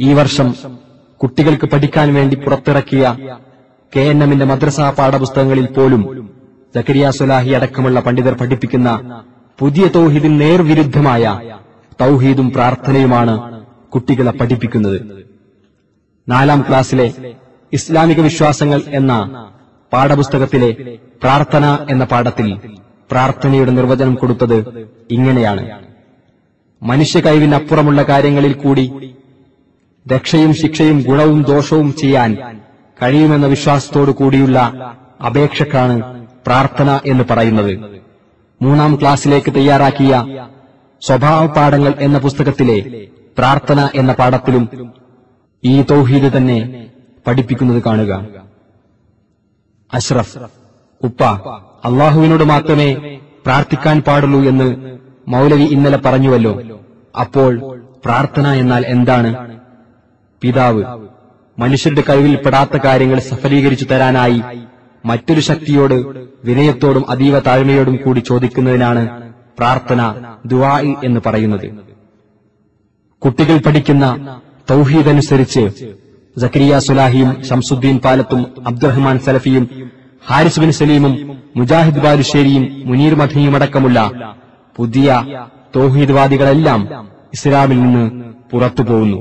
ഈ വർഷം കുട്ടികൾക്ക് പഠിക്കാൻ വേണ്ടി പുറത്തിറക്കിയ കെ എൻ എമ്മിന്റെ മദ്രസ പാഠപുസ്തകങ്ങളിൽ പോലും സക്കരിയ സുലാഹി അടക്കമുള്ള പണ്ഡിതർ പഠിപ്പിക്കുന്ന പുതിയ തൗഹീദിന് നേർവിരുദ്ധമായ തൗഹീദും പ്രാർത്ഥനയുമാണ് കുട്ടികളെ പഠിപ്പിക്കുന്നത് നാലാം ക്ലാസ്സിലെ ഇസ്ലാമിക വിശ്വാസങ്ങൾ എന്ന പാഠപുസ്തകത്തിലെ പ്രാർത്ഥന എന്ന പാഠത്തിൽ പ്രാർത്ഥനയുടെ നിർവചനം കൊടുത്തത് ഇങ്ങനെയാണ് മനുഷ്യ കഴിവിനപ്പുറമുള്ള കാര്യങ്ങളിൽ കൂടി രക്ഷയും ശിക്ഷയും ഗുണവും ദോഷവും ചെയ്യാൻ കഴിയുമെന്ന വിശ്വാസത്തോടു കൂടിയുള്ള അപേക്ഷക്കാണ് പ്രാർത്ഥന എന്ന് പറയുന്നത് മൂന്നാം ക്ലാസ്സിലേക്ക് തയ്യാറാക്കിയ സ്വഭാവ പാഠങ്ങൾ എന്ന പുസ്തകത്തിലെ പ്രാർത്ഥന എന്ന പാഠത്തിലും ഈ തൗഹീദ് തന്നെ പഠിപ്പിക്കുന്നത് കാണുക അഷ്റഫ് ഉപ്പ അള്ളാഹുവിനോട് മാത്രമേ പ്രാർത്ഥിക്കാൻ പാടുള്ളൂ എന്ന് മൗലവി ഇന്നലെ പറഞ്ഞുവല്ലോ അപ്പോൾ പ്രാർത്ഥന എന്നാൽ എന്താണ് പിതാവ് മനുഷ്യരുടെ കഴിവിൽ പെടാത്ത കാര്യങ്ങൾ സഫലീകരിച്ചു തരാനായി മറ്റൊരു ശക്തിയോട് വിനയത്തോടും അതീവ താഴ്മയോടും കൂടി ചോദിക്കുന്നതിനാണ് പ്രാർത്ഥന ദുആഇ എന്ന് പറയുന്നത് കുട്ടികൾ പഠിക്കുന്ന തൗഹീദ് അനുസരിച്ച് സക്കരിയ സുലാഹിയും ഷംസുദ്ദീൻ പാലത്തും അബ്ദുറഹ്മാൻ സലഫിയും ഹാരിസ് ബിൻ സലീമും മുജാഹിദ് ബാലുശ്ശേരിയും മുനീർ മദനിയും അടക്കമുള്ള പുതിയ തൗഹീദ്വാദികളെല്ലാം ഇസ്ലാമിൽ നിന്ന് പുറത്തു പോകുന്നു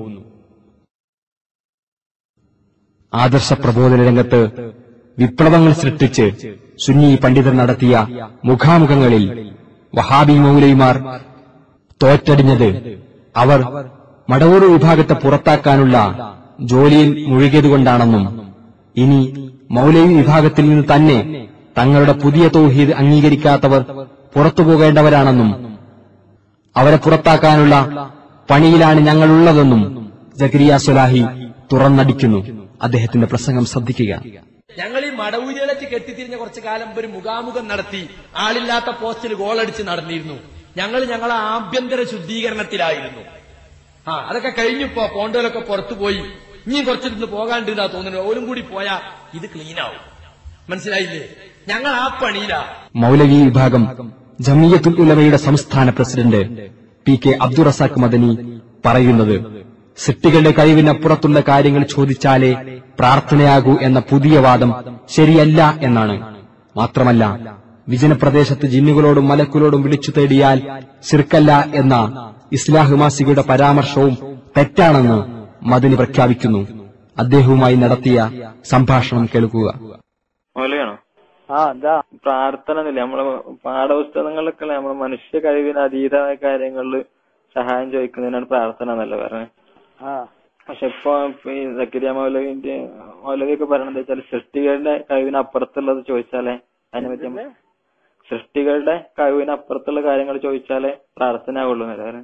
ആദർശ പ്രബോധന രംഗത്ത് വിപ്ലവങ്ങൾ സൃഷ്ടിച്ച് സുന്നി പണ്ഡിതർ നടത്തിയ മുഖാമുഖങ്ങളിൽ വഹാബി മൗലൈമാർ തോറ്റടിഞ്ഞത് അവർ മടവൂർ വിഭാഗത്തെ പുറത്താക്കാനുള്ള ജോലിയിൽ മുഴുകിയതുകൊണ്ടാണെന്നും ഇനി മൗലവി വിഭാഗത്തിൽ നിന്ന് തന്നെ തങ്ങളുടെ പുതിയ തൗഹീദ് അംഗീകരിക്കാത്തവർ പുറത്തു പോകേണ്ടവരാണെന്നും അവരെ പുറത്താക്കാനുള്ള പണിയിലാണ് ഞങ്ങളുള്ളതെന്നും ജക്കരിയ സുലാഹി തുറന്നടിക്കുന്നു അദ്ദേഹത്തിന്റെ പ്രസംഗം ശ്രദ്ധിക്കുക ഞങ്ങൾ ഈ മടവൂരികളെത്തി കെട്ടിത്തിരിഞ്ഞ കുറച്ചു കാലം ഒരു മുഖാമുഖം നടത്തി ആളില്ലാത്ത പോസ്റ്റിൽ ഗോളടിച്ച് നടന്നിരുന്നു ഞങ്ങൾ ഞങ്ങളെ ആഭ്യന്തര ശുദ്ധീകരണത്തിലായിരുന്നു ആ അതൊക്കെ കഴിഞ്ഞിപ്പോ പോണ്ടോലൊക്കെ പുറത്തു പോയി ഇനിയും കുറച്ചിരുന്ന് പോകാണ്ടിരുന്നാ തോന്നുന്നു ഓലും കൂടി പോയാ ഇത് ക്ലീൻ ആവും മനസ്സിലായില്ലേ ഞങ്ങൾ ആ പണിയിലാ മൗലവി വിഭാഗം ജമിയത്തുൽ ഉലമയുടെ സംസ്ഥാന president P K Abdurazak Madani പറയുന്നത് സിട്ടികളുടെ കഴിവിനപ്പുറത്തുള്ള കാര്യങ്ങൾ ചോദിച്ചാലേ പ്രാർത്ഥനയാകൂ എന്ന പുതിയ വാദം ശരിയല്ല എന്നാണ് മാത്രമല്ല വിജനപ്രദേശത്ത് ജിന്നുകളോടും മലക്കുകളോടും വിളിച്ചു തേടിയാൽ സിർക്കല്ല എന്ന ഇസ്ലാഹ് മാസികയുടെ പരാമർശവും തെറ്റാണെന്ന് മദനി പ്രഖ്യാപിക്കുന്നു അദ്ദേഹവുമായി നടത്തിയ സംഭാഷണം കേൾക്കുക മൗലയാണോ ആ എന്താ പ്രാർത്ഥന എന്നില്ല നമ്മളെ പാഠപുസ്തകങ്ങളിലൊക്കെ നമ്മളെ മനുഷ്യ കഴിവിന് അതീതമായ കാര്യങ്ങളിൽ സഹായം ചോദിക്കുന്നതിനാണ് പ്രാർത്ഥന എന്നല്ല പറഞ്ഞത് ആ പക്ഷെ ഇപ്പൊ ഇപ്പൊ ഈ സക്കരിയ മൗലവിന്റെ മൗലവി ഒക്കെ പറയണത് വെച്ചാൽ സൃഷ്ടികളുടെ കഴിവിന് അപ്പുറത്തുള്ളത് ചോദിച്ചാലേ അതിനെ പറ്റി നമ്മ- സൃഷ്ടികളുടെ കഴിവിന് അപ്പുറത്തുള്ള കാര്യങ്ങൾ ചോദിച്ചാലേ പ്രാർത്ഥന ആവുള്ളൂ എന്നല്ലേ പറഞ്ഞത്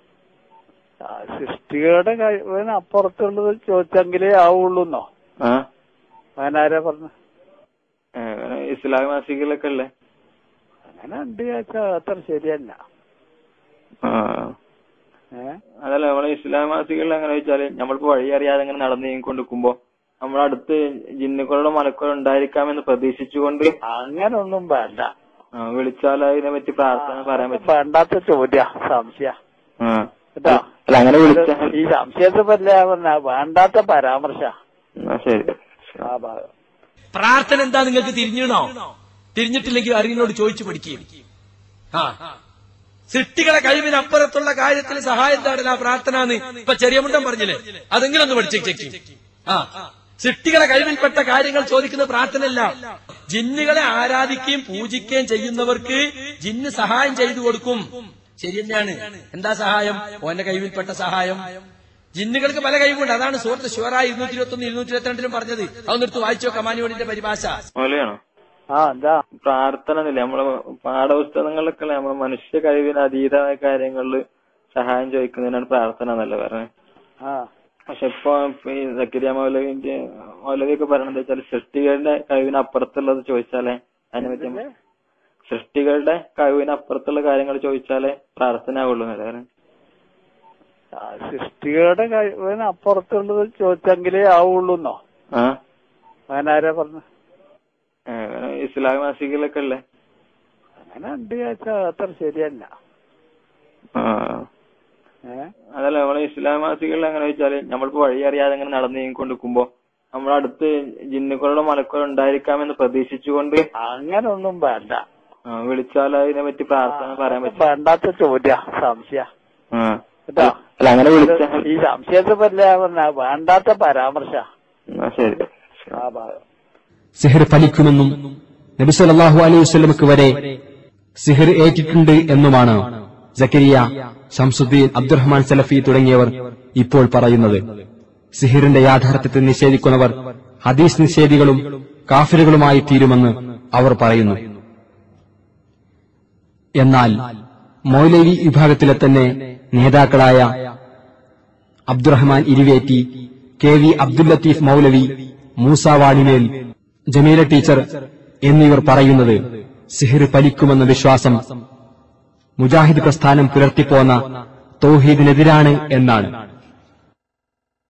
ആ, സൃഷ്ടികളുടെ കഴിവിന് അപ്പുറത്തുള്ളത് ചോദിച്ചെങ്കിലേ ആവുള്ളൂന്നോ ആ അങ്ങനെ ആരാ പറഞ്ഞു ഏ, അങ്ങനെ ഇസ്ലാം മാസികയിലൊക്കെ അല്ലേ അങ്ങനെ ഉണ്ട് ചോദിച്ചാ അത്ര ശരിയല്ല ആ ഏ അതല്ല നമ്മളെ ഇസ്ലാം മാസികളിൽ അങ്ങനെ വെച്ചാല് നമ്മളിപ്പോ വഴി അറിയാതെ അങ്ങനെ നടന്നു നീങ്ങിക്കൊണ്ടിരിക്കുമ്പോ നമ്മളെ അടുത്ത് ജിന്നുക്കളുടെ മലക്കുകൾ ഉണ്ടായിരിക്കാമെന്ന് പ്രതീക്ഷിച്ചുകൊണ്ട് അങ്ങനൊന്നും വേണ്ട ആ, വിളിച്ചാൽ അതിനെ പറ്റി പ്രാർത്ഥന പറയാൻ പറ്റും വേണ്ടാത്ത ചോദ്യ സംശയ ആ. കേട്ടോ അല്ല അങ്ങനെ വിളിച്ചാൽ ഈ സംശയത്തെ പറ്റില്ല പറഞ്ഞ വേണ്ടാത്ത പരാമർശ ആ, ശരി ആ ഭാഗം പ്രാർത്ഥന എന്താ നിങ്ങൾക്ക് തിരിഞ്ഞിണോ തിരിഞ്ഞിട്ടില്ലെങ്കിൽ അറിവിനോട് ചോദിച്ചു പഠിക്കുകയും ആ സൃഷ്ടികളെ കഴിവിനപ്പുറത്തുള്ള കാര്യത്തിൽ സഹായം തേടല പ്രാർത്ഥന എന്ന് ഇപ്പൊ ചെറിയ മുണ്ടൻ പറഞ്ഞില്ലേ അതെങ്കിലും ഒന്ന് പഠിച്ചു ചെക്ക് ആ സൃഷ്ടികളെ കഴിവിൽപ്പെട്ട കാര്യങ്ങൾ ചോദിക്കുന്ന പ്രാർത്ഥനയല്ല ജിന്നുകളെ ആരാധിക്കുകയും പൂജിക്കുകയും ചെയ്യുന്നവർക്ക് ജിന്ന് സഹായം ചെയ്തു കൊടുക്കും ശരി തന്നെയാണ് എന്താ സഹായം ഓന്റെ കഴിവിൽപ്പെട്ട സഹായം ജിന്നുകൾക്ക് പല കഴിവുണ്ട് അതാണ് സുഹൃത്ത് ഷുവറായി ഇരുന്നൂറ്റി ഇരുപത്തി ഒന്ന് ഇരുന്നൂറ്റി ഇരുപത്തിരണ്ടിലും പറഞ്ഞത് അതൊന്നെടുത്ത് വായിച്ചോ കമാനിയോടിന്റെ പരിഭാഷ മൗലയാണോ ആ എന്താ പ്രാർത്ഥന എന്നില്ല നമ്മളെ പാഠപുസ്തകങ്ങളിലൊക്കെ അല്ലേ നമ്മളെ മനുഷ്യ കഴിവിന് അതീതമായ കാര്യങ്ങളിൽ സഹായം ചോദിക്കുന്നതിനാണ് പ്രാർത്ഥന എന്നല്ല പറഞ്ഞത് ആ പക്ഷെ ഇപ്പൊ ഇപ്പൊ ഈ സക്കരിയ മൗലവിന്റെ മൗലവി ഒക്കെ പറയണത് വെച്ചാൽ സൃഷ്ടികളുടെ കഴിവിന് അപ്പുറത്തുള്ളത് ചോദിച്ചാലേ അതിനെ പറ്റി നമ്മ- സൃഷ്ടികളുടെ കഴിവിന് അപ്പുറത്തുള്ള കാര്യങ്ങൾ ചോദിച്ചാലേ പ്രാർത്ഥന ആവുള്ളൂ എന്നല്ലേ പറഞ്ഞത് ആ, സൃഷ്ടികളുടെ കഴിവിന് അപ്പുറത്തുള്ളത് ചോദിച്ചെങ്കിലേ ആവുള്ളൂന്നോ ആ അങ്ങനെ ആരാ പറഞ്ഞു ഏ, അങ്ങനെ ഇസ്ലാം മാസികയിലൊക്കെ അല്ലേ അങ്ങനെ ഉണ്ട് ചോദിച്ചാ അത്ര ശരിയല്ല ആ ഏ അതല്ല നമ്മളെ ഇസ്ലാമാസികളിൽ എങ്ങനെ വെച്ചാല് നമ്മളിപ്പോ വഴി അറിയാതെ അങ്ങനെ നടന്നു നീങ്ങിക്കൊണ്ടിരിക്കുമ്പോ നമ്മളെ അടുത്ത് ജിന്നുക്കളുടെ മലക്കുകൾ ഉണ്ടായിരിക്കാമെന്ന് പ്രതീക്ഷിച്ചുകൊണ്ട് അങ്ങനൊന്നും വേണ്ട ആ, വിളിച്ചാൽ അതിനെ പറ്റി പ്രാർത്ഥന പറയാൻ പറ്റും വേണ്ടാത്ത ചോദ്യ സംശയ ആ. കേട്ടോ അല്ല അങ്ങനെ വിളിച്ചാൽ ഈ സംശയത്തെ പറ്റില്ല പറഞ്ഞ വേണ്ടാത്ത പരാമർശ ആ, ശരി ആ ഭാഗം സിഹിർ ഫലിക്കുമെന്നും നബി സല്ലല്ലാഹു അലൈഹി വസല്ലമക്ക് വരെ സിഹിർ ഏറ്റിട്ടുണ്ട് എന്നുമാണ് ജക്കരിയ ഷംസുദ്ദീൻ അബ്ദുറഹ്മാൻ സലഫി തുടങ്ങിയവർ ഇപ്പോൾ പറയുന്നത് സിഹിറിന്റെ യാഥാർത്ഥ്യത്തെ നിഷേധിക്കുന്നവർ ഹദീസ് നിഷേധികളും കാഫിറുകളുമായി തീരുമെന്ന് അവർ പറയുന്നു എന്നാൽ മൗലവി വിഭാഗത്തിലെ തന്നെ നേതാക്കളായ Abdurahman Iruvetty K V Abdul Latheef Moulavi Moosa Vanimel Jameela teacher എന്നിവർ പറയുന്നത് സിഹിർ ഫലിക്കുമെന്ന വിശ്വാസം മുജാഹിദ് പ്രസ്ഥാനം പുലർത്തിപ്പോന്ന തൗഹീദിനെതിരാണ് എന്നാണ്